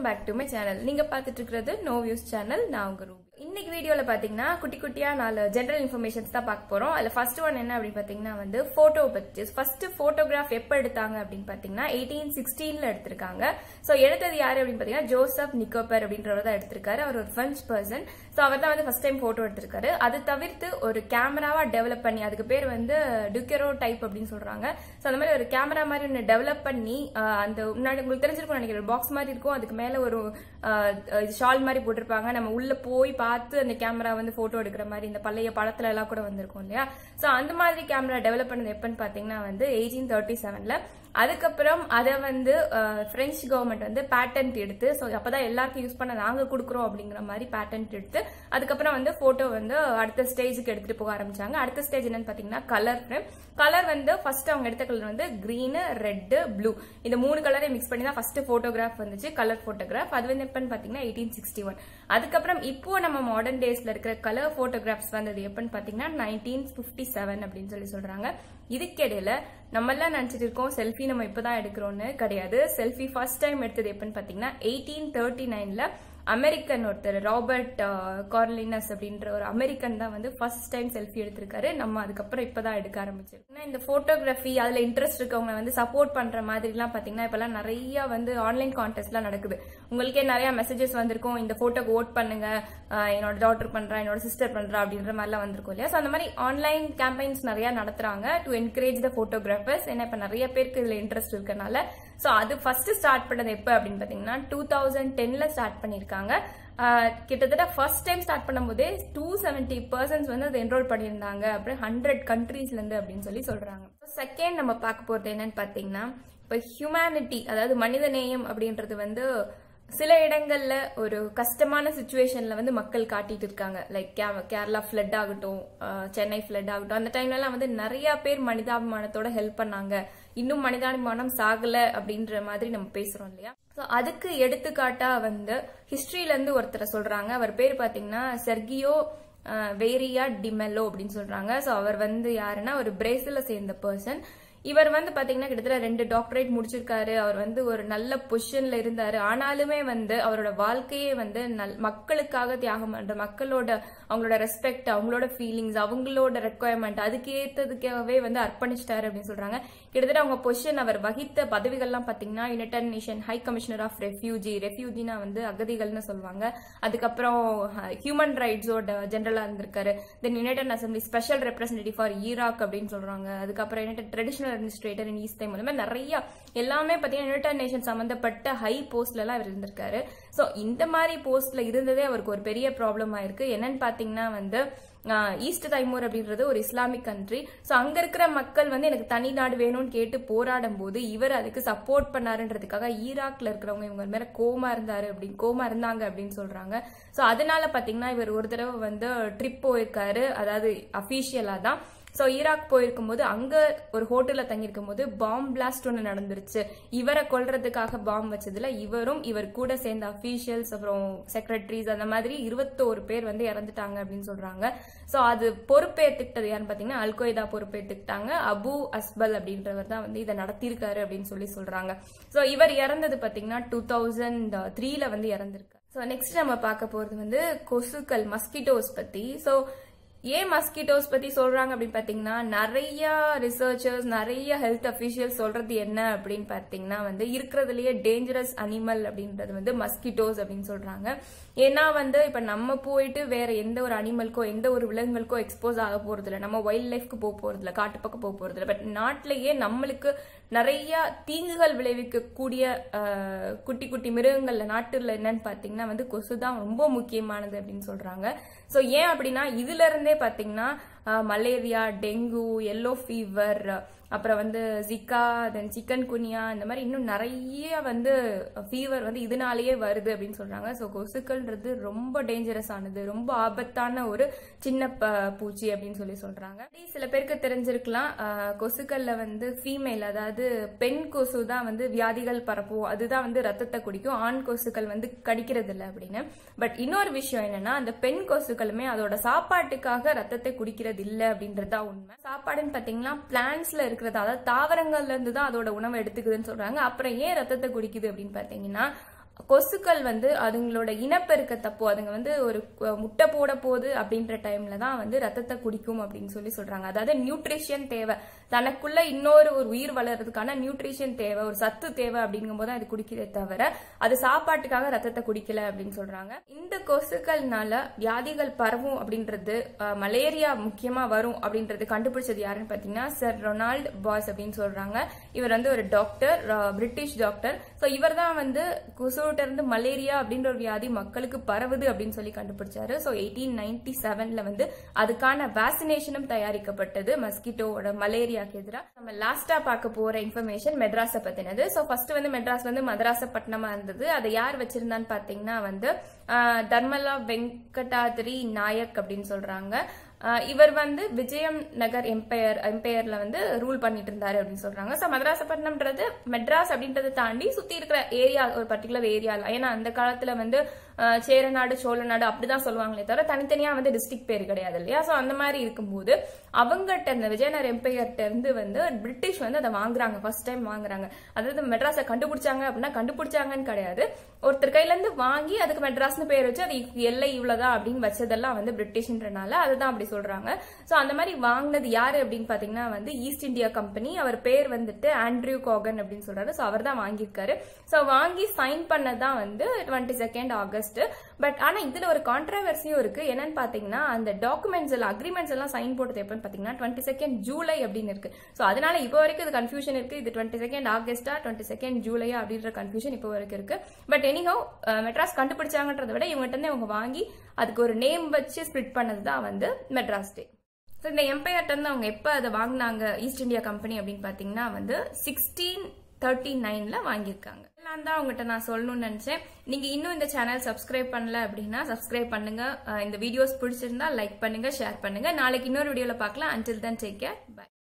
back to my channel நீங்க பார்த்துட்டு இருக்கிறது நோ வியூஸ் சேனல் நான் உங்க ரூபி இன்னைக்கு வீடியோல பாத்தீங்கன்னா குட்டி குட்டியா நாலு ஜெனரல் இன்ஃபர்மேஷன்ஸ் தான் பார்க்க போறோம் அதுல ஃபர்ஸ்ட் ஒன் என்ன அப்படின்னு பாத்தீங்கன்னா வந்து போட்டோ பத்தி ஃபர்ஸ்ட் போட்டோகிராஃப் எப்ப எடுத்தாங்க அப்படின்னு பாத்தீங்கன்னா எயிட்டீன் சிக்ஸ்டீன்ல எடுத்திருக்காங்க சோ எடுத்தது யாரு அப்படின்னு பாத்தீங்கன்னா ஜோசப் நிக்கோபர் அப்படின்றவர் தான் எடுத்திருக்காரு அவர் ஒரு பிரெஞ்ச் பர்சன் சோ அவர் தான் வந்து ஃபர்ஸ்ட் டைம் போட்டோ எடுத்திருக்காரு அது தவிர்த்து ஒரு கேமராவா டெவலப் பண்ணி அதுக்கு பேர் வந்து டுக்கெரோ டைப் அப்படின்னு சொல்றாங்க சோ அந்த மாதிரி ஒரு கேமரா மாதிரி ஒன்று டெவலப் பண்ணி ஆஹ், அந்த முன்னாடி உங்களுக்கு தெரிஞ்சிருக்கும் நினைக்கிறேன் பாக்ஸ் மாதிரி இருக்கும் அதுக்கு மேல ஒரு ஷால் மாதிரி போட்டிருப்பாங்க நம்ம உள்ள போய் பார்த்து அந்த கேமரா வந்து போட்டோ எடுக்கிற மாதிரி இந்த பழைய படத்துல எல்லாம் கூட வந்திருக்கும் இல்லையா சோ அந்த மாதிரி கேமரா டெவலப் பண்ணது எப்பன்னு பாத்தீங்கன்னா வந்து எயிட்டீன் தேர்ட்டி செவன்ல அதுக்கப்புறம் அதை வந்து பிரெஞ்சு கவர்மெண்ட் வந்து பேட்டன்ட் எடுத்து ஸோ அப்பதான் எல்லாருக்கும் யூஸ் பண்ண நாங்க கொடுக்குறோம் அப்படிங்கிற மாதிரி பேட்டன்ட் எடுத்து அதுக்கப்புறம் வந்து போட்டோ வந்து அடுத்த ஸ்டேஜுக்கு எடுத்துட்டு போக ஆரம்பிச்சாங்க அடுத்த ஸ்டேஜ் என்னன்னு பாத்தீங்கன்னா கலர் ஃப்ரேம் கலர் வந்து ஃபர்ஸ்ட் அவங்க எடுத்த கலர் வந்து கிரீனு ரெட் ப்ளூ இந்த மூணு கலரை மிக்ஸ் பண்ணி தான் ஃபர்ஸ்ட் போட்டோகிராஃப் வந்துச்சு கலர் போட்டோகிராஃப் அது வந்து எப்பன்னு பாத்தீங்கன்னா எயிட்டீன் சிக்ஸ்டி ஒன் அதுக்கப்புறம் இப்போ நம்ம மாடர்ன் டேஸ்ல இருக்கிற கலர் போட்டோகிராஃப்ஸ் வந்தது எப்பன்னு பாத்தீங்கன்னா நைன்டீன் பிப்டி செவன் அப்படின்னு சொல்லி சொல்றாங்க இதுக்கிடையில நம்ம எல்லாம் நினைச்சிட்டு இருக்கோம் செல்ஃபி நம்ம இப்பதான் எடுக்கிறோம்னு கிடையாது செல்ஃபி ஃபர்ஸ்ட் டைம் எடுத்தது எப்பன்னு பாத்தீங்கன்னா எயிட்டீன் தேர்ட்டி நைன்ல அமெரிக்கன் ஒருத்தர் ராபர்ட் கார்லினஸ் அப்படின்ற ஒரு அமெரிக்கன் தான் வந்து ஃபர்ஸ்ட் டைம் செல்ஃபி எடுத்திருக்காரு நம்ம அதுக்கப்புறம் இப்பதான் எடுக்க ஆரம்பிச்சிருக்கோம் இந்த போட்டோகிராஃபி அதுல இன்ட்ரெஸ்ட் இருக்கவங்க வந்து சப்போர்ட் பண்ற மாதிரி எல்லாம் பாத்தீங்கன்னா இப்பெல்லாம் நிறைய வந்து ஆன்லைன் கான்டெஸ்ட் எல்லாம் நடக்குது உங்களுக்கே நிறைய மெசேஜஸ் வந்திருக்கும் இந்த போட்டோக்கு ஓட் பண்ணுங்க ஆஹ் என்னோட டாட்டர் பண்றா என்னோட சிஸ்டர் பண்றா அப்படின்ற மாதிரிலாம் வந்திருக்கும் இல்லையா ஸோ அந்த மாதிரி ஆன்லைன் கேம்பெயின்ஸ் நிறைய நடத்துறாங்க டு என்கரேஜ் த போட்டோகிராஃபர்ஸ் ஏன்னா இப்ப நிறைய பேருக்கு இதுல இன்ட்ரெஸ்ட் இருக்கனால ஸோ அது ஃபர்ஸ்ட் ஸ்டார்ட் பண்ணது எப்போ அப்படின்னு பாத்தீங்கன்னா டூ தௌசண்ட் டென்ல ஸ்டார்ட் பண்ணிருக்காங்க ஆஹ் கிட்டத்தட்ட ஃபர்ஸ்ட் டைம் ஸ்டார்ட் பண்ணும்போதே டூ செவன்டி பர்சன்ஸ் வந்து அதை என்ரோல் பண்ணியிருந்தாங்க அப்புறம் ஹண்ட்ரட் கண்ட்ரீஸ்ல இருந்து அப்படின்னு சொல்லி சொல்றாங்க செகண்ட் நம்ம பார்க்க போறது என்னன்னு பாத்தீங்கன்னா இப்போ ஹியூமனிட்டி அதாவது மனிதநேயம் அப்படின்றது வந்து சில இடங்கள்ல ஒரு கஷ்டமான சுச்சுவேஷன்ல வந்து மக்கள் காட்டிட்டு இருக்காங்க லைக் கேரளா ஃபிளட் ஆகட்டும் அஹ் சென்னை ஃபிளட் ஆகட்டும் அந்த டைம்ல எல்லாம் வந்து நிறைய பேர் மனிதாபிமானத்தோட ஹெல்ப் பண்ணாங்க இன்னும் மனிதாபிமானம் சாகல அப்படின்ற மாதிரி நம்ம பேசுறோம் இல்லையா ஸோ அதுக்கு எடுத்துக்காட்டா வந்து ஹிஸ்டரியில இருந்து ஒருத்தரை சொல்றாங்க அவர் பேர் பாத்தீங்கன்னா செர்கியோ அஹ், வேரியா டிமெல்லோ அப்படின்னு சொல்றாங்க ஸோ அவர் வந்து யாருன்னா ஒரு பிரேசில சேர்ந்த பர்சன் இவர் வந்து பாத்தீங்கன்னா கிட்டத்தட்ட ரெண்டு டாக்டரேட் முடிச்சிருக்காரு அவர் வந்து ஒரு நல்ல பொசிஷன்ல இருந்தாரு ஆனாலுமே வந்து அவரோட வாழ்க்கையே வந்து நல்- மக்களுக்காக தியாகம் பண்ற மக்களோட அவங்களோட ரெஸ்பெக்ட் அவங்களோட ஃபீலிங்ஸ் அவங்களோட ரெக்குவயர்மெண்ட் அதுக்கு ஏத்ததுக்காகவே வந்து அர்ப்பணிச்சிட்டாரு அப்படின்னு சொல்றாங்க கிட்டத்தட்ட அவங்க பொசிஷன் அவர் வகித்த பதவிகள்லாம் பாத்தீங்கன்னா United Nation High Commissioner of refugee ரெஃப்யூஜினா வந்து அகதிகள்னு சொல்லுவாங்க அதுக்கப்புறம் ஹியூமன் ரைட்ஸோட ஜெனரலா இருந்திருக்காரு then United Assembly special representative for Iraq அப்படின்னு சொல்றாங்க அதுக்கப்புறம் United traditional administrator in East Timor அந்த மாதிரி நிறைய எல்லாமே பாத்தீங்கன்னா யுனைடெட் நேஷன் சம்பந்தப்பட்ட ஹை போஸ்ட்ல எல்லாம் அவர் இருந்திருக்காரு சோ இந்த மாதிரி போஸ்ட்ல இருந்ததே அவருக்கு ஒரு பெரிய ப்ராப்ளம் ஆயிருக்கு என்னன்னு பாத்தீங்கன்னா வந்து ஆஹ், ஈஸ்ட் தைமூர் அப்படின்றது ஒரு இஸ்லாமிக் கண்ட்ரி சோ அங்க இருக்கிற மக்கள் வந்து எனக்கு தனி நாடு வேணும்னு கேட்டு போராடும் போது இவர் அதுக்கு சப்போர்ட் பண்ணாருன்றதுக்காக ஈராக்ல இருக்கிறவங்க இவங்க மேல கோமா இருந்தாரு அப்படின்னு கோமா இருந்தாங்க அப்படின்னு சொல்றாங்க சோ அதனால பாத்தீங்கன்னா இவர் ஒரு தடவை வந்து ட்ரிப் போயிருக்காரு அதாவது அபிஷியலா தான் சோ ஈராக் போயிருக்கும் போது அங்க ஒரு ஹோட்டல்ல தங்கியிருக்கும் போது பாம் பிளாஸ்ட் ஒன்று நடந்துருச்சு இவரை கொல்றதுக்காக பாம் வச்சதுல இவரும் இவர் கூட சேர்ந்த அபிஷியல்ஸ் அப்புறம் செக்ரட்டரிஸ் அந்த மாதிரி இருபத்தோரு பேர் வந்து இறந்துட்டாங்க அப்படின்னு சொல்றாங்க சோ அது பொறுப்பேற்றுக்கிட்டது யாருன்னு பாத்தீங்கன்னா அல்கொய்தா பொறுப்பேற்றுக்கிட்டாங்க அபு அஸ்பல் அப்படின்றவர் தான் வந்து இதை நடத்தியிருக்காரு அப்படின்னு சொல்லி சொல்றாங்க சோ இவர் இறந்தது பாத்தீங்கன்னா டூ தௌசண்ட் த்ரீல வந்து இறந்திருக்காரு ஸோ நெக்ஸ்ட் நம்ம பார்க்க போறது வந்து கொசுக்கள் மஸ்கிட்டோஸ் பத்தி ஸோ ஏன் மஸ்கிட்டோஸ் பத்தி சொல்றாங்க அப்படின்னு பாத்தீங்கன்னா நிறைய ரிசர்ச்சர்ஸ் நிறைய ஹெல்த் அபிஷியல்ஸ் சொல்றது என்ன அப்படின்னு பாத்தீங்கன்னா வந்து இருக்கிறதுலயே டேஞ்சரஸ் அனிமல் அப்படின்றது வந்து மஸ்கிட்டோஸ் அப்படின்னு சொல்றாங்க ஏன்னா வந்து இப்ப நம்ம போயிட்டு வேற எந்த ஒரு அனிமல்க்கோ எந்த ஒரு விலங்குகளுக்கோ எக்ஸ்போஸ் ஆக போறது இல்ல நம்ம வைல்ட் லைஃப்க்கு போக போறது இல்ல காட்டு பக்கம் போக போறது இல்ல பட் நாட்டிலேயே நம்மளுக்கு நிறைய தீங்குகள் விளைவிக்கக்கூடிய அஹ், குட்டி குட்டி மிருகங்கள்ல நாட்டுல என்னன்னு பாத்தீங்கன்னா வந்து கொசு தான் ரொம்ப முக்கியமானது அப்படின்னு சொல்றாங்க சோ ஏன் அப்படின்னா இதுல இருந்தே பாத்தீங்கன்னா மலேரியா டெங்கு எல்லோ ஃபீவர் அப்புறம் வந்து ஜிகா தென் சிக்கன் குனியா இந்த மாதிரி இன்னும் நிறைய வந்து ஃபீவர் வந்து இதனாலேயே வருது அப்படின்னு சொல்றாங்க ஸோ கொசுக்கள்ன்றது ரொம்ப டேஞ்சரஸ் ஆனது ரொம்ப ஆபத்தான ஒரு சின்ன ப- பூச்சி அப்படின்னு சொல்லி சொல்றாங்க அப்படி சில பேருக்கு தெரிஞ்சிருக்கலாம் ஆஹ், கொசுக்கள்ல வந்து ஃபீமேல் அதாவது பெண் கொசு தான் வந்து வியாதிகள் பரப்பும் அதுதான் வந்து ரத்தத்தை குடிக்கும் ஆண் கொசுக்கள் வந்து கடிக்கிறது இல்லை அப்படின்னு பட் இன்னொரு விஷயம் என்னன்னா அந்த பெண் கொசுக்களுமே அதோட சாப்பாட்டுக்காக ரத்தத்தை குடிக்கிறது இல்லை அப்படின்றதா உண்மை சாப்பாடுன்னு பாத்தீங்கன்னா பிளான்ஸ்ல இருக்கிறது அதாவது தாவரங்கள்ல இருந்து தான் அதோட உணவை எடுத்துக்குதுன்னு சொல்றாங்க அப்புறம் ஏன் ரத்தத்தை குடிக்குது அப்படின்னு பாத்தீங்கன்னா கொசுக்கள் வந்து அதுங்களோட இனப்பெருக்கத்தப்போ அதுங்க வந்து ஒரு கு- முட்டை போட போகுது அப்படின்ற டைம்ல தான் வந்து ரத்தத்தை குடிக்கும் அப்படின்னு சொல்லி சொல்றாங்க அதாவது நியூட்ரிஷன் தேவை தனக்குள்ள இன்னொரு ஒரு உயிர் வளர்றதுக்கான நியூட்ரிஷன் தேவை ஒரு சத்து தேவை அப்படிங்கும் போது அது குடிக்கிறதே தவிர அது சாப்பாட்டுக்காக ரத்தத்தை குடிக்கல அப்படின்னு சொல்றாங்க இந்த கொசுக்கள்னால வியாதிகள் பரவும் அப்படின்றது அஹ், மலேரியா முக்கியமா வரும் அப்படின்றது கண்டுபிடிச்சது யாருன்னு பாத்தீங்கன்னா சர் ரொனால்ட் பாஸ் அப்படின்னு சொல்றாங்க இவர் வந்து ஒரு டாக்டர் அஹ், பிரிட்டிஷ் டாக்டர் ஸோ இவர் தான் வந்து கொசுகிட்ட இருந்து மலேரியா அப்படின்ற ஒரு வியாதி மக்களுக்கு பரவுது அப்படின்னு சொல்லி கண்டுபிடிச்சாரு ஸோ எயிட்டீன் நைன்டி செவன்ல வந்து அதுக்கான வேக்சினேஷனும் தயாரிக்கப்பட்டது மஸ்கிட்டோட மலேரியாக்கு எதிராக நம்ம லாஸ்டா பார்க்க போற இன்ஃபர்மேஷன் மெட்ராஸை பத்தினது ஸோ ஃபர்ஸ்ட் வந்து மெட்ராஸ் வந்து மதராசப்பட்டினமா இருந்தது அதை யார் வச்சிருந்தான்னு பாத்தீங்கன்னா வந்து ஆஹ், தர்மலா வெங்கடாதிரி நாயக் அப்படின்னு சொல்றாங்க ஆஹ் இவர் வந்து விஜயம் நகர் எம்பையர் எம்பையர்ல வந்து ரூல் பண்ணிட்டு இருந்தாரு அப்படின்னு சொல்றாங்க ஸோ மதராசப்பட்டினம்ன்றது மெட்ராஸ் அப்படின்றத தாண்டி சுத்தி இருக்கிற ஏரியா ஒரு பர்டிகுலர் ஏரியால ஏன்னா அந்த காலத்துல வந்து ஆஹ் சேரநாடு சோழநாடு அப்படிதான் சொல்லுவாங்களே தவிர தனித்தனியா வந்து டிஸ்ட்ரிக்ட் பேர் கிடையாது இல்லையா ஸோ அந்த மாதிரி இருக்கும்போது அவங்ககிட்ட இந்த விஜயநகர் எம்பையர்ட்ட இருந்து வந்து பிரிட்டிஷ் வந்து அதை வாங்குறாங்க ஃபர்ஸ்ட் டைம் வாங்குறாங்க அதாவது மெட்ராஸை கண்டுபிடிச்சாங்க அப்படின்னா கண்டுபிடிச்சாங்கன்னு கிடையாது ஒருத்தர் கையில இருந்து வாங்கி அதுக்கு மெட்ராஸ்னு பேர் வச்சு அது எல்லை இவ்வளவுதான் அப்படின்னு வச்சதெல்லாம் வந்து பிரிட்டிஷ்ன்றனால அதுதான் அப்படி சொல்றாங்க சோ அந்த மாதிரி வாங்கினது யாரு அப்படின்னு பாத்தீங்கன்னா வந்து ஈஸ்ட் இந்தியா கம்பெனி அவர் பேர் வந்துட்டு ஆண்ட்ரியூ காகன் அப்படின்னு சொல்றாரு சோ அவர் தான் வாங்கியிருக்காரு சோ வாங்கி சைன் பண்ணதான் வந்து டுவெண்ட்டி செகண்ட் ஆகஸ்ட் பட் ஆனா இதுல ஒரு கான்ட்ரவர்சியும் இருக்கு என்னன்னு பாத்தீங்கன்னா அந்த டாக்குமெண்ட்ஸ் எல்லாம் அக்ரிமெண்ட்ஸ் எல்லாம் சைன் போட்டது எப்பன்னு பாத்தீங்கன்னா டுவெண்ட்டி செகண்ட் ஜூலை அப்படின்னு இருக்கு சோ அதனால இப்போ வரைக்கும் இது கன்ஃபியூஷன் இருக்கு இது டுவெண்ட்டி செகண்ட் ஆகஸ்டா டுவெண்ட்டி செகண்ட் ஜூலையா அப்படின்ற கன்ஃபியூஷன் இப்போ வரைக்கும் இருக்கு பட் எனிஹோ மெட்ராஸ் கண்டுபிடிச்சாங்கன்றதை விட இவங்ககிட்ட இருந்து அவங்க வாங்கி அதுக்கு ஒரு நேம் வச்சு ஸ்ப்ளிட் பண்ணது தான் வந்து மெட்ராஸ் டே ஸோ இந்த எம்பையர்ட்ட இருந்து அவங்க எப்போ அதை வாங்கினாங்க ஈஸ்ட் இந்தியா கம்பெனி அப்படின்னு பார்த்தீங்கன்னா வந்து சிக்ஸ்டீன் தேர்ட்டி நைன்ல வாங்கியிருக்காங்க எல்லாம் தான் அவங்ககிட்ட நான் சொல்லணும்னு நினைச்சேன் நீங்க இன்னும் இந்த சேனல் சப்ஸ்கிரைப் பண்ணல அப்படின்னா சப்ஸ்கிரைப் பண்ணுங்க அஹ் இந்த வீடியோஸ் பிடிச்சிருந்தா லைக் பண்ணுங்க ஷேர் பண்ணுங்க நாளைக்கு இன்னொரு வீடியோல பார்க்கலாம் அன்டில் தான் டேக் கேர் பை